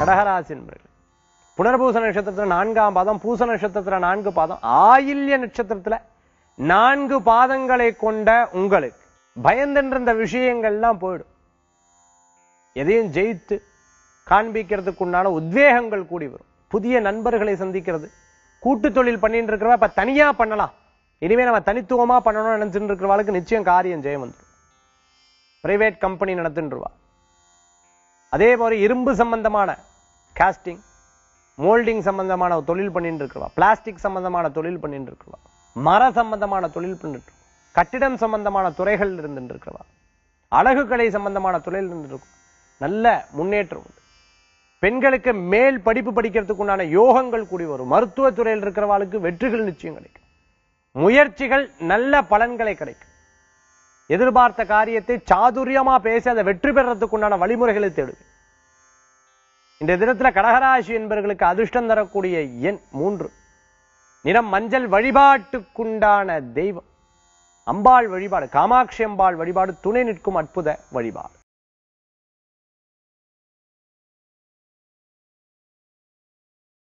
கடகராசி என்பர்கள் புனர்பூச நட்சத்திரத்துல நான்காம் பாதம் பூச நட்சத்திரத்துல நான்கு பாதம் ஆயில்ய நட்சத்திரத்துல நான்கு பாதங்களை கொண்ட உங்களுக்கு பயந்துன்ற விஷயங்கள்லாம் போயிடும் எதையும் ஜெயித்து காண்பிக்கிறதுக்கு உண்டான உத்வேகங்கள் கூடி வரும் புதிய நண்பர்களை சந்திக்கிறது கூட்டு தொழில் பண்ணிட்டு இருக்கிறவா இப்ப தனியா பண்ணலாம் இனிமே நம்ம தனித்துவமா பண்ணணும்னு நினைச்சிட்டு இருக்கிறவாளுக்கு நிச்சயம் காரியம் ஜெயம் வந்துடும் பிரைவேட் கம்பெனி நடத்துன்றவா அதே மாதிரி இரும்பு சம்பந்தமான காஸ்டிங் மோல்டிங் சம்பந்தமான தொழில் பண்ணிட்டு இருக்கிறவா பிளாஸ்டிக் சம்பந்தமான தொழில் பண்ணிட்டு இருக்கிறவா மர சம்பந்தமான தொழில் பண்ணிட்டு இருக்கவா, கட்டிடம் சம்பந்தமான துறைகள் இருந்துட்டு இருக்கிறவா அழகு கலை சம்பந்தமான தொழில் இருந்துட்டு இருக்கும் நல்ல முன்னேற்றம் உண்டு பெண்களுக்கு மேல் படிப்பு படிக்கிறதுக்கு உண்டான யோகங்கள் கூடி வரும் மருத்துவ துறையில் இருக்கிறவாளுக்கு வெற்றிகள் நிச்சயம் கிடைக்கும் முயற்சிகள் நல்ல பலன்களை கிடைக்கும் எதிர்பார்த்த காரியத்தை சாதுரியமா பேசி அதை வெற்றி பெறறதுக்கு உண்டான வழிமுறைகளை தேடுவேன் இந்த தினத்துல கடகராசி என்பவர்களுக்கு அதிர்ஷ்டம் தரக்கூடிய எண் மூன்று நிறம் மஞ்சள் வழிபாட்டுக்குண்டான தெய்வம் அம்பாள் வழிபாடு காமாட்சி அம்பாள் வழிபாடு துணை நிற்கும் அற்புத வழிபாடு